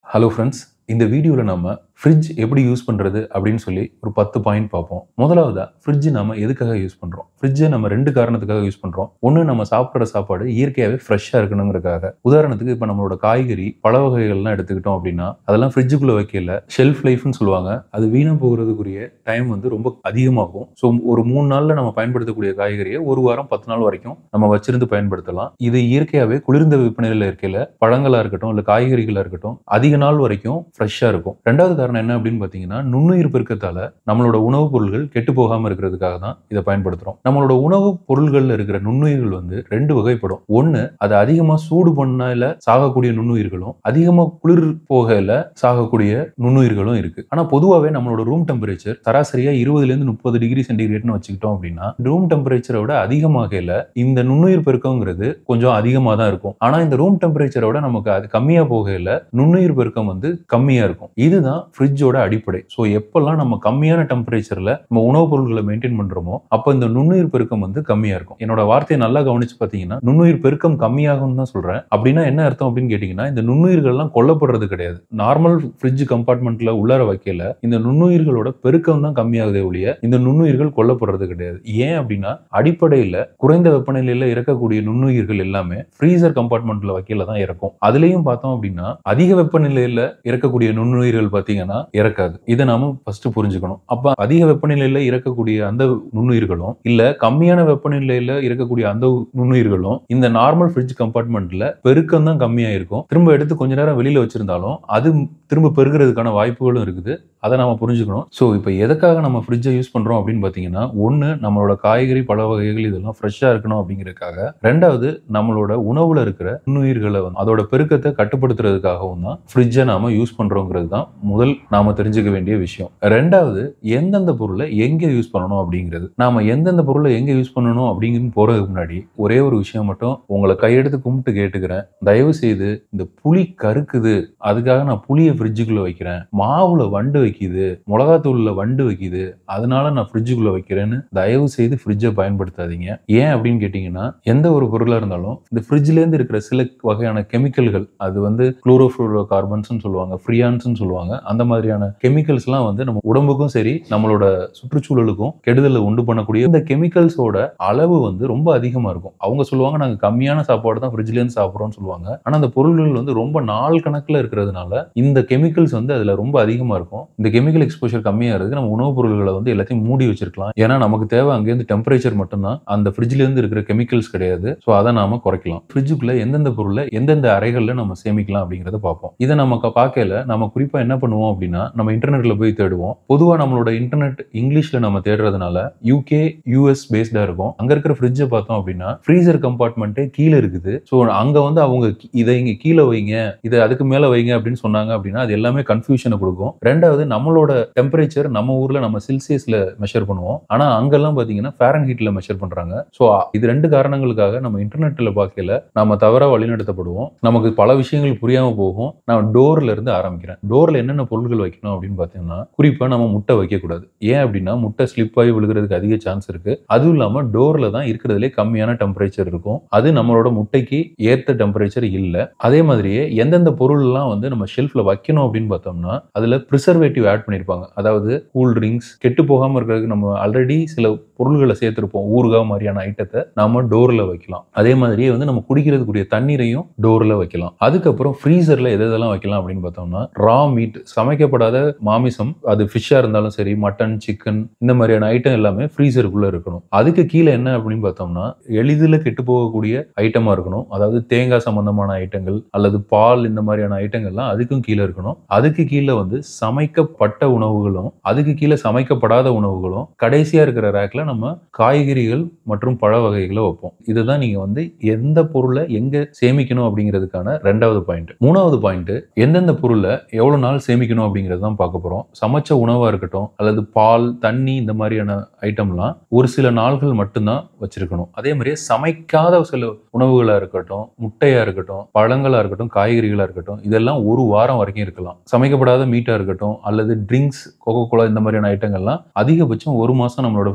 hello friends இந்த வீடியோவில் நம்ம ஃப்ரிட்ஜ் எப்படி யூஸ் பண்ணுறது அப்படின்னு சொல்லி ஒரு பத்து பாயிண்ட் பார்ப்போம் முதலாவதா ஃப்ரிட்ஜ் நம்ம எதுக்காக யூஸ் பண்ணுறோம் ஃப்ரிட்ஜை நம்ம ரெண்டு காரணத்துக்காக யூஸ் பண்ணுறோம் ஒன்று நம்ம சாப்பிட்ற சாப்பாடு இயற்கையாகவே ஃப்ரெஷ்ஷாக இருக்கணுங்கிறதுக்காக உதாரணத்துக்கு இப்போ நம்மளோட காய்கறி பழ வகைகள்லாம் எடுத்துக்கிட்டோம் அப்படின்னா அதெல்லாம் ஃப்ரிட்ஜுக்குள்ளே வைக்கல ஷெல்ஃப் லைஃப்னு சொல்லுவாங்க அது வீணாக போகிறதுக்குரிய டைம் வந்து ரொம்ப அதிகமாகும் ஸோ ஒரு மூணு நாளில் நம்ம பயன்படுத்தக்கூடிய காய்கறியை ஒரு வாரம் பத்து நாள் வரைக்கும் நம்ம வச்சிருந்து பயன்படுத்தலாம் இது இயற்கையாகவே குளிர்ந்த வெப்பநிலையில் இருக்கையில் பழங்களாக இருக்கட்டும் இல்லை காய்கறிகளாக இருக்கட்டும் அதிக நாள் வரைக்கும் ஃப்ரெஷ்ஷாக இருக்கும் ரெண்டாவது காரணம் என்ன அப்படின்னு பார்த்தீங்கன்னா நுண்ணுயிர் பெருக்கத்தால நம்மளோட உணவுப் பொருள்கள் கெட்டு போகாமல் இருக்கிறதுக்காக தான் இதை பயன்படுத்துகிறோம் நம்மளோட உணவுப் பொருள்களில் இருக்கிற நுண்ணுயிர்கள் வந்து ரெண்டு வகைப்படும் ஒன்று அது அதிகமாக சூடு பண்ணல சாகக்கூடிய நுண்ணுயிர்களும் அதிகமாக குளிர் போகையில் சாகக்கூடிய நுண்ணுயிர்களும் இருக்கு ஆனால் பொதுவாகவே நம்மளோட ரூம் டெம்பரேச்சர் சராசரியாக இருபதுலேருந்து முப்பது டிகிரி சென்டிகிரேட்னு வச்சுக்கிட்டோம் அப்படின்னா ரூம் டெம்பரேச்சரை விட அதிகமாகையில் இந்த நுண்ணுயிர் பெருக்கங்கிறது கொஞ்சம் அதிகமாக தான் இருக்கும் ஆனால் இந்த ரூம் டெம்பரேச்சரை விட நமக்கு அது கம்மியாக போகையில் நுண்ணுயிர் பெருக்கம் வந்து கம்மியாக இருக்கும் இதுதான் ஃப்ரிட்ஜோட அடிப்படை ஸோ எப்பெல்லாம் நம்ம கம்மியான டெம்பரேச்சரில் நம்ம உணவுப் பொருட்களை மெயின்டைன் பண்ணுறோமோ அப்போ இந்த நுண்ணுயிர் பெருக்கம் வந்து கம்மியாக இருக்கும் என்னோட வார்த்தையை நல்லா கவனிச்சு பார்த்தீங்கன்னா நுண்ணுயிர் பெருக்கம் கம்மியாகும்னு தான் சொல்கிறேன் அப்படின்னா என்ன அர்த்தம் அப்படின்னு கேட்டிங்கன்னா இந்த நுண்ணுயிர்கள்லாம் கொல்லப்படுறது கிடையாது நார்மல் ஃப்ரிட்ஜ் கம்பார்ட்மெண்ட்டில் உள்ளார வைக்கல இந்த நுண்ணுயிர்களோட பெருக்கம் தான் கம்மியாகுதே ஒழிய இந்த நுண்ணுயிர்கள் கொல்லப்படுறது கிடையாது ஏன் அப்படின்னா அடிப்படையில் குறைந்த வெப்பநிலையில் இறக்கக்கூடிய நுண்ணுயிர்கள் எல்லாமே ஃப்ரீசர் கம்பார்ட்மெண்ட்டில் வைக்கல தான் இறக்கும் அதுலேயும் பார்த்தோம் அப்படின்னா அதிக வெப்பநிலையில் இறக்கக்கூடிய நுண்ணுயிர்கள் பார்த்தீங்கன்னா இறக்காது இதை நாம ஃபர்ஸ்ட் புரிஞ்சுக்கணும் அப்ப அதிக வெப்பநிலையில இறக்கக்கூடிய அந்த நுண்ணுயிர்களும் இல்ல கம்மியான வெப்பநிலையில இருக்கக்கூடிய அந்த நுண்ணுயிர்களும் இந்த நார்மல் ஃப்ரிட்ஜ் கம்பார்ட்மெண்ட்ல பெருக்கம் தான் கம்மியா இருக்கும் திரும்ப எடுத்து கொஞ்ச நேரம் வெளியில வச்சிருந்தாலும் அது திரும்ப பெருகிறதுக்கான வாய்ப்புகளும் இருக்குது அதை நாம புரிஞ்சுக்கணும் ஸோ இப்போ எதுக்காக நம்ம ஃப்ரிட்ஜை யூஸ் பண்றோம் அப்படின்னு பார்த்தீங்கன்னா ஒன்று நம்மளோட காய்கறி பழ வகைகள் இதெல்லாம் ஃப்ரெஷ்ஷாக இருக்கணும் அப்படிங்கிறதுக்காக ரெண்டாவது நம்மளோட உணவுல இருக்கிற நுண்ணுயிர்களை வந்து அதோட பெருக்கத்தை கட்டுப்படுத்துறதுக்காகவும் தான் ஃப்ரிட்ஜை நாம யூஸ் பண்றோங்கிறது தான் முதல் நாம தெரிஞ்சுக்க வேண்டிய விஷயம் ரெண்டாவது எந்தெந்த பொருளை எங்க யூஸ் பண்ணணும் அப்படிங்கிறது நாம எந்தெந்த பொருளை எங்க யூஸ் பண்ணணும் அப்படிங்கிறது போறதுக்கு முன்னாடி ஒரே ஒரு விஷயம் மட்டும் உங்களை கையெடுத்து கும்பிட்டு கேட்டுக்கிறேன் தயவு செய்து இந்த புளி கருக்குது அதுக்காக நான் புளியை ஃப்ரிட்ஜுக்குள்ள வைக்கிறேன் மாவுல வண்டு வைக்குது மிளகாத்தூள்ல வண்டு வைக்குது அதனால நான் ஃப்ரிட்ஜுக்குள்ள வைக்கிறேன்னு தயவு செய்து ஃப்ரிட்ஜை பயன்படுத்தாதீங்க ஏன் அப்படின்னு கேட்டீங்கன்னா எந்த ஒரு பொருளா இருந்தாலும் இந்த ஃப்ரிட்ஜ்ல இருந்து இருக்கிற சில வகையான கெமிக்கல்கள் அது வந்து குளோரோஃப்ளோரோ கார்பன்ஸ்னு சொல்லுவாங்க ஃப்ரியான்ஸ்னு சொல்லுவாங்க அந்த மாதிரியான கெமிக்கல்ஸ்லாம் வந்து நம்ம உடம்புக்கும் சரி நம்மளோட சுற்றுச்சூழலுக்கும் கெடுதலை உண்டு பண்ணக்கூடிய இந்த கெமிக்கல்ஸோட அளவு வந்து ரொம்ப அதிகமா இருக்கும் அவங்க சொல்லுவாங்க நாங்க கம்மியான சாப்பாடு தான் ஃப்ரிட்ஜ்ல இருந்து சாப்பிட்றோம்னு சொல்லுவாங்க ஆனா அந்த பொருள்கள் வந்து ரொம்ப நாள் கணக்குல இருக்கிறதுனால இந்த கெமிக்கல்ஸ் வந்து அதுல ரொம்ப அதிகமா இருக்கும் இந்த கெமிக்கல் எக்ஸ்போஷர் கம்மியா இருக்கு நம்ம உணவுப் பொருள்களை வந்து எல்லாத்தையும் மூடி வச்சிருக்கலாம் ஏன்னா நமக்கு தேவை அங்கேருந்து டெம்பரேச்சர் மட்டும்தான் அந்த ஃப்ரிட்ஜ்ல இருந்து இருக்கிற கெமிக்கல்ஸ் கிடையாது ஸோ அதை நாம குறைக்கலாம் ஃப்ரிட்ஜுக்குள்ள எந்தெந்த பொருளை எந்தெந்த அறைகள்ல நம்ம சேமிக்கலாம் அப்படிங்கறத பார்ப்போம் இதை நம்ம க- பார்க்கல நம்ம குறிப்பா என்ன பண்ணுவோம் அப்படின்னா நம்ம இன்டர்நெட்ல போய் தேடுவோம் பொதுவா நம்மளோட இன்டர்நெட் இங்கிலீஷ்ல நம்ம தேடுறதுனால யூகே யூஎஸ் பேஸ்டா இருக்கும் அங்க இருக்கிற ஃப்ரிட்ஜை பார்த்தோம் அப்படின்னா ஃப்ரீசர் கம்பார்ட்மெண்ட்டே கீழே இருக்குது ஸோ அங்க வந்து அவங்க கி- இதை இங்க கீழே வைங்க இதை அதுக்கு மேல வைங்க அப்படின்னு சொன்னாங்க அப்படின்னா அது எல்லாமே கன்ஃபியூஷனை கொடுக்கும் ரெண்டாவது நம்மளோட டெம்பரேச்சர் நம்ம ஊர்ல நம்ம செல்சியஸ்ல மெஷர் பண்ணுவோம் ஆனா அங்கெல்லாம் பாத்தீங்கன்னா ஃபேரன் ஹீட்ல மெஷர் பண்றாங்க ஸோ இது ரெண்டு காரணங்களுக்காக நம்ம இன்டர்நெட்ல பார்க்கல நம்ம தவறா வழிநடத்தப்படுவோம் நமக்கு பல விஷயங்கள் புரியாம போகும் நான் டோர்ல இருந்து ஆரம்பிக்கிறேன் டோர்ல என்னென்ன பொருட்கள் வைக்கணும் அப்படின்னு பார்த்தீங்கன்னா குறிப்பா நம்ம முட்டை வைக்கக்கூடாது ஏன் அப்படின்னா முட்டை ஸ்லிப் ஆகி விழுகிறதுக்கு அதிக சான்ஸ் இருக்கு அதுவும் இல்லாம டோர்ல தான் இருக்கிறதுலே கம்மியான டெம்பரேச்சர் இருக்கும் அது நம்மளோட முட்டைக்கு ஏற்ற டெம்பரேச்சர் இல்லை அதே மாதிரியே எந்தெந்த பொருள்லாம் வந்து நம்ம ஷெல்ஃப்ல வைக்கணும் அப்படின்னு பார்த்தோம்னா அதுல ப்ரிசர்வேட்டிவ் ஆட் பண்ணியிருப்பாங்க அதாவது கூல் ட்ரிங்க்ஸ் கெட்டு போகாம இருக்கிறதுக்கு நம்ம ஆல்ரெடி சில பொருள்களை சேர்த்திருப்போம் ஊறுகாய் மாதிரியான ஐட்டத்தை நாம டோர்ல வைக்கலாம் அதே மாதிரியே வந்து நம்ம குடிக்கிறதுக்குரிய தண்ணீரையும் டோர்ல வைக்கலாம் அதுக்கப்புறம் ஃப்ரீசர்ல எது எதெல்லாம் வைக்கலாம் அப்படின்னு பார்த்தோம்னா ரா மீட் சமைக்கப்படாத மாமிசம் அது ஃபிஷ்ஷா இருந்தாலும் சரி மட்டன் சிக்கன் இந்த மாதிரியான ஐட்டம் எல்லாமே ஃப்ரீசருக்குள்ள இருக்கணும் அதுக்கு கீழே என்ன அப்படின்னு பார்த்தோம்னா எளிதில் கெட்டு போகக்கூடிய ஐட்டமா இருக்கணும் அதாவது தேங்காய் சம்பந்தமான ஐட்டங்கள் அல்லது பால் இந்த மாதிரியான ஐட்டங்கள்லாம் அதுக்கும் கீழே இருக்கணும் அதுக்கு கீழே வந்து சமைக்கப்பட்ட உணவுகளும் அதுக்கு கீழே சமைக்கப்படாத உணவுகளும் கடைசியா இருக்கிற ரேக்ல நம்ம காய்கறிகள் மற்றும் பழ வகைகளை வைப்போம் இதுதான் நீங்க வந்து எந்த பொருளை எங்க சேமிக்கணும் அப்படிங்கிறதுக்கான ரெண்டாவது பாயிண்ட் மூணாவது பாயிண்ட் எந்தெந்த பொருளை எவ்வளவு நாள் சேமிக்கணும் அப்படிங்கிறது தான் பார்க்க போறோம் சமைச்ச உணவா இருக்கட்டும் அல்லது பால் தண்ணி இந்த மாதிரியான ஐட்டம்லாம் ஒரு சில நாள்கள் மட்டும்தான் வச்சிருக்கணும் அதே மாதிரியே சமைக்காத சில உணவுகளா இருக்கட்டும் முட்டையா இருக்கட்டும் பழங்களா இருக்கட்டும் காய்கறிகளா இருக்கட்டும் இதெல்லாம் ஒரு வாரம் வரைக்கும் இருக்கலாம் சமைக்கப்படாத மீட்டா இருக்கட்டும் அல்லது ட்ரிங்க்ஸ் கோகோ கோலா இந்த மாதிரியான ஐட்டங்கள்லாம் அதிகபட்சம் ஒரு மாசம் நம்மளோட ஃப்ரிட்ஜுக்குள்ள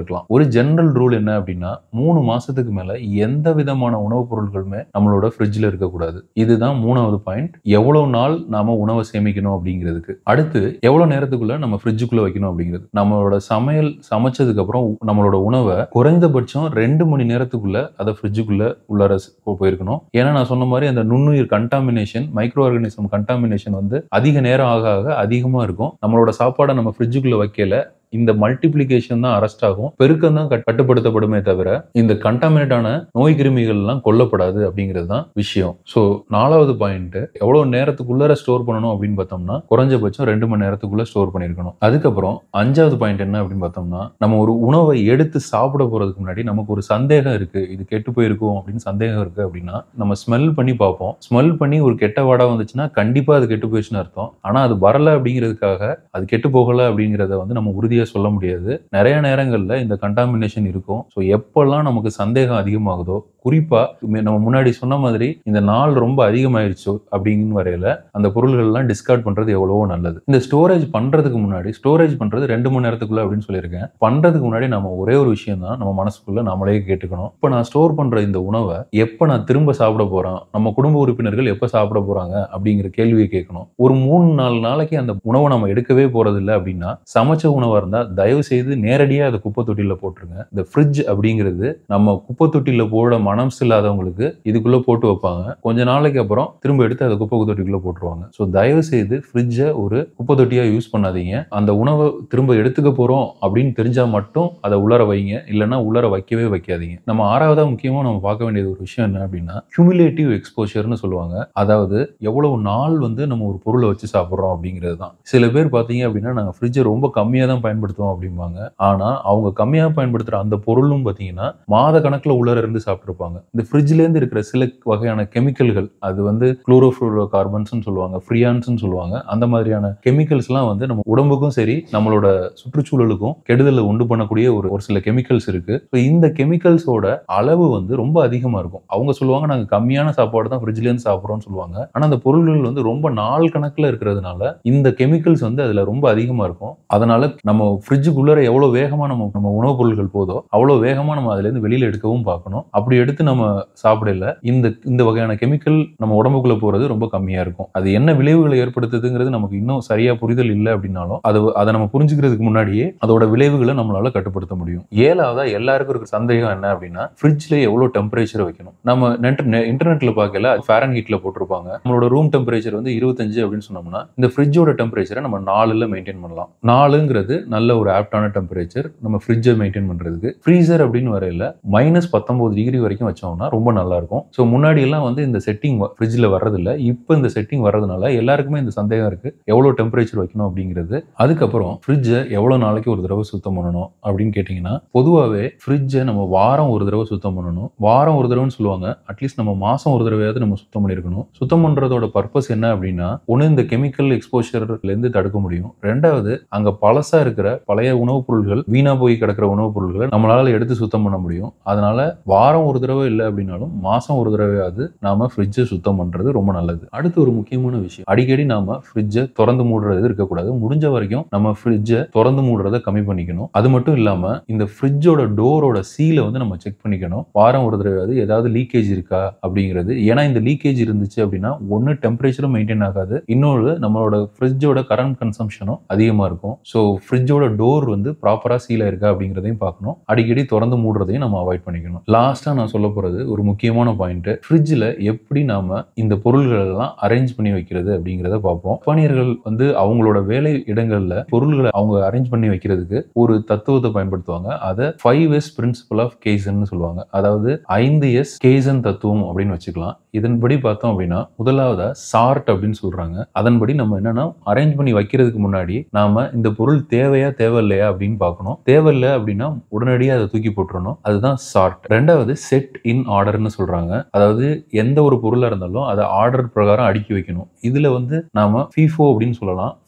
இருக்கலாம் ஒரு ஜெனரல் ரூல் என்ன அப்படின்னா மூணு மாசத்துக்கு மேல எந்த விதமான உணவுப் பொருட்களுமே நம்மளோட ஃப்ரிட்ஜில் இருக்கக்கூடாது இதுதான் மூணாவது பாயிண்ட் எவ்வளவு நாள் நாம உணவை சேமிக்கணும் அப்படிங்கிறதுக்கு அடுத்து எவ்வளவு நேரத்துக்குள்ள நம்ம ஃப்ரிட்ஜுக்குள்ள வைக்கணும் அப்படிங்கிறது நம்மளோட சமையல் சமைச்சதுக்கு அப்புறம் நம்மளோட உணவை குறைந்தபட்சம் ரெண்டு மணி நேரத்துக்குள்ள அதை ஃப்ரிட்ஜுக்குள்ள உள்ளார ஸ் போ- போயிருக்கணும் ஏன்னா நான் சொன்ன மாதிரி அந்த நுண்ணுயிர் கண்டாமினேஷன் மைக்ரோ ஆர்கானிசம் கண்டாமினேஷன் வந்து அதிக நேரம் ஆக ஆக அதிகமா இருக்கும் நம்மளோட சாப்பாடை நம்ம ஃப்ரிட்ஜுக்குள்ள வைக்கல இந்த மல்டிப்ளிகேஷன் தான் அரெஸ்ட் ஆகும் பெருக்கம் தான் கட்- கட்டுப்படுத்தப்படுமே தவிர இந்த கண்டாமினேட் ஆன நோய் கிருமிகள் எல்லாம் கொல்லப்படாது அப்படிங்கிறது தான் விஷயம் ஸோ நாலாவது பாயிண்ட் எவ்வளவு நேரத்துக்குள்ளார ஸ்டோர் பண்ணணும் அப்படின்னு பார்த்தோம்னா குறைஞ்சபட்சம் ரெண்டு மணி நேரத்துக்குள்ள ஸ்டோர் பண்ணியிருக்கணும் அதுக்கப்புறம் அஞ்சாவது பாயிண்ட் என்ன அப்படின்னு பார்த்தோம்னா நம்ம ஒரு உணவை எடுத்து சாப்பிட போறதுக்கு முன்னாடி நமக்கு ஒரு சந்தேகம் இருக்கு இது கெட்டு போயிருக்கும் அப்படின்னு சந்தேகம் இருக்கு அப்படின்னா நம்ம ஸ்மெல் பண்ணி பார்ப்போம் ஸ்மெல் பண்ணி ஒரு கெட்ட வாடை வந்துச்சுன்னா கண்டிப்பா அது கெட்டு போயிடுச்சுன்னு அர்த்தம் ஆனா அது வரல அப்படிங்கிறதுக்காக அது கெட்டு போகல அப்படிங்கிறத வந்து நம்ம உறுதியா சொல்ல முடியாது நிறைய நேரங்கள்ல இந்த கண்டாமினேஷன் இருக்கும் ஸோ எப்பெல்லாம் நமக்கு சந்தேகம் அதிகமாகுதோ குறிப்பா மே- நம்ம முன்னாடி சொன்ன மாதிரி இந்த நாள் ரொம்ப அதிகமாயிருச்சு அப்படின்னு வரையில அந்த பொருள்கள் எல்லாம் டிஸ்கார்ட் பண்றது எவ்வளவோ நல்லது இந்த ஸ்டோரேஜ் பண்றதுக்கு முன்னாடி ஸ்டோரேஜ் பண்றது ரெண்டு மணி நேரத்துக்குள்ள அப்படின்னு சொல்லியிருக்கேன் பண்றதுக்கு முன்னாடி நம்ம ஒரே ஒரு விஷயம் தான் நம்ம மனசுக்குள்ள நம்மளே கேட்டுக்கணும் இப்போ நான் ஸ்டோர் பண்ற இந்த உணவை எப்போ நான் திரும்ப சாப்பிட போறேன் நம்ம குடும்ப உறுப்பினர்கள் எப்போ சாப்பிட போறாங்க அப்படிங்கிற கேள்வியை கேட்கணும் ஒரு மூணு நாலு நாளைக்கு அந்த உணவை நம்ம எடுக்கவே போறது இல்லை அப்படின்னா சமைச்ச உணவா இருந்தா தயவு செய்து நேரடியா அதை குப்பை தொட்டியில போட்டுருங்க இந்த ஃப்ரிட்ஜ் அப்படிங்கிறது நம்ம குப்பை தொட்டியில போட மனசு இல்லாதவங்களுக்கு இதுக்குள்ள போட்டு வைப்பாங்க கொஞ்ச நாளைக்கு அப்புறம் திரும்ப எடுத்து அதை குப்பை தொட்டிக்குள்ள போட்டுருவாங்க ஸோ தயவு செய்து ஃப்ரிட்ஜை ஒரு குப்பை தொட்டியா யூஸ் பண்ணாதீங்க அந்த உணவை திரும்ப எடுத்துக்க போறோம் அப்படின்னு தெரிஞ்சா மட்டும் அதை உலர வைங்க இல்லைன்னா உலர வைக்கவே வைக்காதீங்க நம்ம ஆறாவதா முக்கியமா நம்ம பார்க்க வேண்டியது ஒரு விஷயம் என்ன அப்படின்னா cumulative எக்ஸ்போஷர்னு சொல்லுவாங்க அதாவது எவ்வளவு நாள் வந்து நம்ம ஒரு பொருளை வச்சு சாப்பிட்றோம் அப்படிங்கிறது தான் சில பேர் பார்த்தீங்க அப்படின்னா நாங்கள் ஃப்ரிட்ஜை ரொம்ப கம்மியாக தான் பயன்படுத்துவோம் அப்படிம்பாங்க ஆனால் அவங்க கம்மியாக பயன்படுத்துகிற அந்த பொருளும் பார்த்தீங்கன்னா மாத கணக்கில் உள்ளர இருந்து சாப்பிட்ருப்பாங்க இந்த ஃப்ரிட்ஜ்லேருந்து இருக்கிற சில வகையான கெமிக்கல்கள் அது வந்து குளோரோஃப்ளோரோ கார்பன்ஸ்னு சொல்லுவாங்க ஃப்ரியான்ஸ்னு சொல்லுவாங்க அந்த மாதிரியான கெமிக்கல்ஸ்லாம் வந்து நம்ம உடம்புக்கும் சரி நம்மளோட சுற்றுச்சூழலுக்கும் கெடுதலை உண்டு பண்ணக்கூடிய ஒரு ஒரு சில கெமிக்கல்ஸ் இருக்கு ஸோ இந்த கெமிக்கல்ஸோட அளவு வந்து ரொம்ப அதிகமாக இருக்கும் அவங்க சொல்லுவாங்க நாங்கள் கம்மியான சாப்பாடு தான் ஃப்ரிட்ஜ்லேருந்து சாப்பிட்றோம்னு சொல்லுவாங்க ஆனால் அந்த பொருள்கள் வந்து ரொம்ப நாள் கணக்கில் இருக்கிறதுனால இந்த கெமிக்கல்ஸ் வந்து அதில் ரொம்ப அதிகமாக இருக்கும் அதனால நம்ம ஃப்ரிட்ஜுக்குள்ளே எவ்வளோ வேகமாக நம்ம நம்ம உணவுப் பொருட்கள் போதோ அவ்வளோ வேகமாக நம்ம அதுலேருந்து வெளியில் எடுக்கவும் பார்க்கணும் அப்படி எடுத்து நம்ம சாப்பிடல இந்த இந்த வகையான கெமிக்கல் நம்ம உடம்புக்குள்ள போகிறது ரொம்ப கம்மியாக இருக்கும் அது என்ன விளைவுகளை ஏற்படுத்துதுங்கிறது நமக்கு இன்னும் சரியா புரிதல் இல்லை அப்படின்னாலும் அது அதை நம்ம புரிஞ்சுக்கிறதுக்கு முன்னாடியே அதோட விளைவுகளை நம்மளால கட்டுப்படுத்த முடியும் ஏழாவதா எல்லாருக்கும் இருக்கிற சந்தேகம் என்ன அப்படின்னா ஃப்ரிட்ஜ்ல எவ்வளவு டெம்பரேச்சர் வைக்கணும் நம்ம நெட் இன்டர்நெட்ல பார்க்கல ஃபேரன் ஹீட்ல போட்டிருப்பாங்க நம்மளோட ரூம் டெம்பரேச்சர் வந்து இருபத்தஞ்சு அப்படின்னு சொன்னோம்னா இந்த ஃப்ரிட்ஜோட டெம்பரேச்சரை நம்ம நாலுல மெயின்டைன் பண்ணலாம் நாலுங்கிறது நல்ல ஒரு ஆப்டான டெம்பரேச்சர் நம்ம ஃப்ரிட்ஜை மெயின்டைன் பண்றதுக்கு ஃப்ரீசர் அப்படின்னு வரையில மைனஸ் பத்தொன்பது டிகிரி வரைக்கும் வச்சோம்னா ரொம்ப நல்லா இருக்கும் ஸோ முன்னாடி எல்லாம் வந்து இந்த செட்டிங் ஃப்ரிட்ஜில் வர்றதில்ல இப்போ இந்த செட்டிங் வர்றதுனால எல்லாருக்குமே இந்த சந்தேகம் இருக்கு எவ்வளோ டெம்பரேச்சர் வைக்கணும் அப்படிங்கிறது அதுக்கப்புறம் ஃப்ரிட்ஜை எவ்வளோ நாளைக்கு ஒரு தடவை சுத்தம் பண்ணணும் அப்படின்னு கேட்டிங்கன்னா பொதுவாகவே ஃப்ரிட்ஜை நம்ம வாரம் ஒரு தடவை சுத்தம் பண்ணணும் வாரம் ஒரு தடவைன்னு சொல்லுவாங்க அட்லீஸ்ட் நம்ம மாதம் ஒரு தடவையாவது நம்ம சுத்தம் பண்ணியிருக்கணும் சுத்தம் பண்ணுறதோட பர்பஸ் என்ன அப்படின்னா ஒன்று இந்த கெமிக்கல் எக்ஸ்போஷர்லேருந்து தடுக்க முடியும் ரெண்டாவது அங்கே பழசா இருக்கிற பழைய உணவுப் பொருள்கள் வீணா போய் கிடக்கிற உணவுப் பொருள்களை நம்மளால எடுத்து சுத்தம் பண்ண முடியும் அதனால வாரம் ஒரு தடவை இல்லை அப்படின்னாலும் மாசம் ஒரு தடவையாவது நாம ஃப்ரிட்ஜை சுத்தம் பண்றது ரொம்ப நல்லது அடுத்து ஒரு முக்கியமான விஷயம் அடிக்கடி நாம ஃப்ரிட்ஜை திறந்து மூடுறது இருக்கக்கூடாது முடிஞ்ச வரைக்கும் நம்ம ஃப்ரிட்ஜை திறந்து மூடுறதை கம்மி பண்ணிக்கணும் அது மட்டும் இல்லாம இந்த ஃப்ரிட்ஜோட டோரோட சீலை வந்து நம்ம செக் பண்ணிக்கணும் வாரம் ஒரு தடவையாவது ஏதாவது லீக்கேஜ் இருக்கா அப்படிங்கிறது ஏன்னா இந்த லீக்கேஜ் இருந்துச்சு அப்படின்னா ஒன்று டெம்பரேச்சரும் மெயின்டைன் ஆகாது இன்னொரு நம்மளோட ஃப்ரிட்ஜோட கரண்ட் கன்சம்ஷனும் அதிகமாக இருக்கும் ஸோ ஃப்ரிட்ஜோட டோர் வந்து ப்ராப்பராக சீல் இருக்கா அப்படிங்கிறதையும் பார்க்கணும் அடிக்கடி திறந்து மூடுறதையும் நம்ம அவாய்ட் பண்ணிக்கணும் லாஸ்ட்டாக நான் சொல்ல போகிறது ஒரு முக்கியமான பாயிண்ட் ஃப்ரிட்ஜில் எப்படி நாம இந்த பொருள்கள் எல்லாம் அரேஞ்ச் பண்ணி வைக்கிறது அப்படிங்கிறத பார்ப்போம் ஜப்பானியர்கள் வந்து அவங்களோட வேலை இடங்கள்ல பொருள்களை அவங்க அரேஞ்ச் பண்ணி வைக்கிறதுக்கு ஒரு தத்துவத்தை பயன்படுத்துவாங்க அதை five S principle of kaizen சொல்லுவாங்க அதாவது ஐந்து எஸ் கேசன் தத்துவம் அப்படின்னு வச்சுக்கலாம் இதன்படி பார்த்தோம் அப்படின்னா முதலாவதா சார்ட் அப்படின்னு சொல்றாங்க அதன்படி நம்ம என்னன்னா அரேஞ்ச் பண்ணி வைக்கிறதுக்கு முன்னாடி நாம இந்த பொருள் தேவையா தேவையில்லையா அப்படின்னு பார்க்கணும் தேவையில்லை அப்படின்னா உடனடியாக அதை தூக்கி போட்டுறணும் அதுதான் சார்ட் ரெண்டாவது செட் இன் ஆர்டர்னு சொல்றாங்க அதாவது எந்த ஒரு பொருளா இருந்தாலும் அதை ஆர்டர் பிரகாரம் அடுக்கி வைக்கணும் இதுல வந்து நாம FIFO அப்படின்னு சொல்லலாம்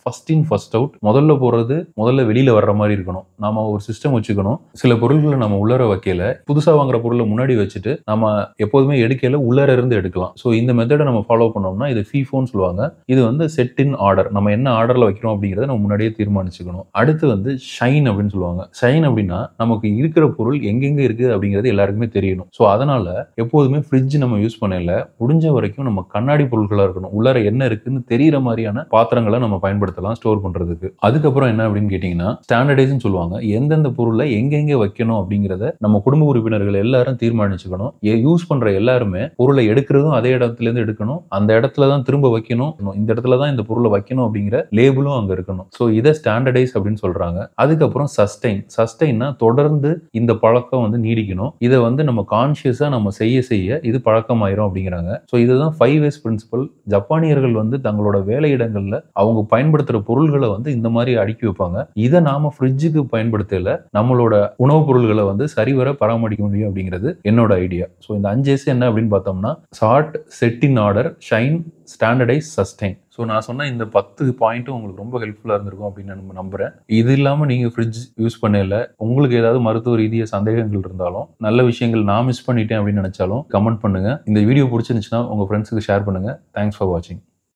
ஃபர்ஸ்ட் இன் ஃபர்ஸ்ட் அவுட் முதல்ல போறது முதல்ல வெளியில வர்ற மாதிரி இருக்கணும் நாம ஒரு சிஸ்டம் வச்சுக்கணும் சில பொருள்களை நம்ம உள்ளர வைக்கல புதுசா வாங்குற பொருளை முன்னாடி வச்சுட்டு நம்ம எப்போதுமே எடுக்கல உள்ளர இருந்து எடுக்கலாம் ஸோ இந்த மெத்தடை நம்ம ஃபாலோ பண்ணோம்னா இது ஃபீஃபோன்னு சொல்லுவாங்க இது வந்து செட் இன் ஆர்டர் நம்ம என்ன ஆர்டர்ல வைக்கிறோம் அப்படிங்கறத நம்ம முன்னாடியே தீர்மானிச்சுக்கணும் அடுத்து வந்து ஷைன் அப்படின்னு சொல்லுவாங்க ஷைன் அப்படின்னா நமக்கு இருக்கிற பொருள் எங்கெங்க இருக்கு அப்படிங்கிறது எல்லாருக்குமே தெரியணும் ஸோ அதனால எப்போதுமே ஃப்ரிட்ஜ் நம்ம யூஸ் பண்ணல முடிஞ்ச வரைக்கும் நம்ம கண்ணாடி பொருட்களா இருக்கணும் உள்ளார என்ன இருக்குன்னு தெரியற மாதிரியான பாத்திரங்களை நம்ம பயன்படுத்தலாம் ஸ்டோர் பண்றதுக்கு அதுக்கப்புறம் என்ன அப்படின்னு கேட்டீங்கன்னா ஸ்டாண்டர்டைஸ்னு சொல்லுவாங்க எந்தெந்த பொருளை எங்கெங்க வைக்கணும் அப்படிங்கிறத நம்ம குடும்ப உறுப்பினர்கள் எல்லாரும் தீர்மானிச்சுக்கணும் யூஸ் பண்ற எல்லாருமே பொருளை எடுக்கிறதும் அதே இடத்துல இருந்து எடுக்கணும் அந்த இடத்துல தான் திரும்ப வைக்கணும் இந்த இடத்துல தான் இந்த பொருளை வைக்கணும் அப்படிங்கிற லேபிளும் அங்க இருக்கணும் ஸோ இதை ஸ்டாண்டர்டைஸ் அப்படின்னு சொல்றாங்க அதுக்கப்புறம் சஸ்டைன் சஸ்டைன்னா தொடர்ந்து இந்த பழக்கம் வந்து நீடிக்கணும் இதை வந்து நம்ம கான்சியஸா நம்ம செய்ய செய்ய இது பழக்கமாயிரும் அப்படிங்கிறாங்க ஸோ இதுதான் ஃபைவ் வேஸ் பிரின்சிபல் ஜப்பானியர்கள் வந்து தங்களோட வேலையிடங்கள்ல அவங்க பயன்படுத்துற பொருள்களை வந்து இந்த மாதிரி அடுக்கி வைப்பாங்க இதை நாம ஃப்ரிட்ஜுக்கு பயன்படுத்தல நம்மளோட உணவுப் பொருள்களை வந்து சரிவர பராமரிக்க முடியும் அப்படிங்கிறது என்னோட ஐடியா ஸோ இந்த அஞ்சு S என்ன அப்படின்னு பார்த்தோம்னா sort set in order shine standardize sustain so நான் சொன்ன இந்த பத்து பாயிண்ட்டும் உங்களுக்கு ரொம்ப ஹெல்ப்ஃபுல்லாக இருந்திருக்கும் அப்படின்னு நான் நம்புறேன் இது இல்லாமல் நீங்கள் ஃப்ரிட்ஜ் யூஸ் பண்ணல உங்களுக்கு ஏதாவது மருத்துவ ரீதியாக சந்தேகங்கள் இருந்தாலும் நல்ல விஷயங்கள் நான் மிஸ் பண்ணிட்டேன் அப்படின்னு நினைச்சாலும் கமெண்ட் பண்ணுங்க இந்த வீடியோ பிடிச்சிருந்துச்சுன்னா உங்கள் ஃப்ரெண்ட்ஸுக்கு ஷேர் பண்ணுங்க தேங்க்ஸ் ஃபார் வாட்சிங்